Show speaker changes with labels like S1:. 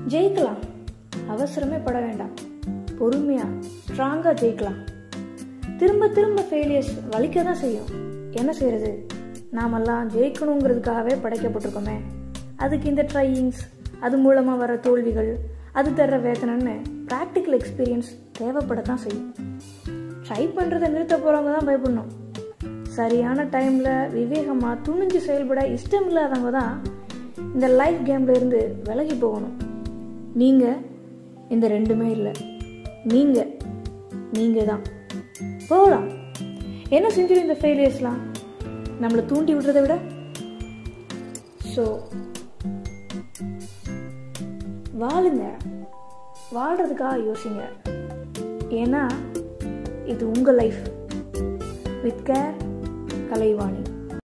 S1: ஜெயிக்கலாம் அவசரமே பட வேண்டாம் பொறுமையா ஸ்ட்ராங்கா ஜெயிக்கலாம் திரும்ப திரும்ப ஃபெயிலியர்ஸ் வலிக்க தான் செய்யும் என்ன செய்யறது நாமெல்லாம் ஜெயிக்கணுங்கிறதுக்காகவே படைக்கப்பட்டிருக்கோமே அதுக்கு இந்த ட்ரையிங்ஸ் அது மூலமாக வர தோல்விகள் அது தர்ற வேதனைன்னு ப்ராக்டிக்கல் எக்ஸ்பீரியன்ஸ் தேவைப்படத்தான் செய்யும் ட்ரை பண்ணுறதை நிறுத்த போகிறவங்க தான் பயப்படணும் சரியான டைமில் விவேகமாக துணிஞ்சு செயல்பட இஷ்டம் இல்லாதவங்க தான் இந்த லைஃப் கேம்ல இருந்து விலகி போகணும் நீங்கள் இந்த ரெண்டுமே இல்லை நீங்கள் நீங்கள் தான் போகலாம் என்ன செஞ்சிடும் இந்த ஃபெயிலியர்ஸ்லாம் நம்மளை தூண்டி விடுறதை விட ஸோ வாழுங்க வாழ்கிறதுக்காக யோசிங்க ஏன்னா இது உங்கள் லைஃப் வித் கேர் கலைவாணி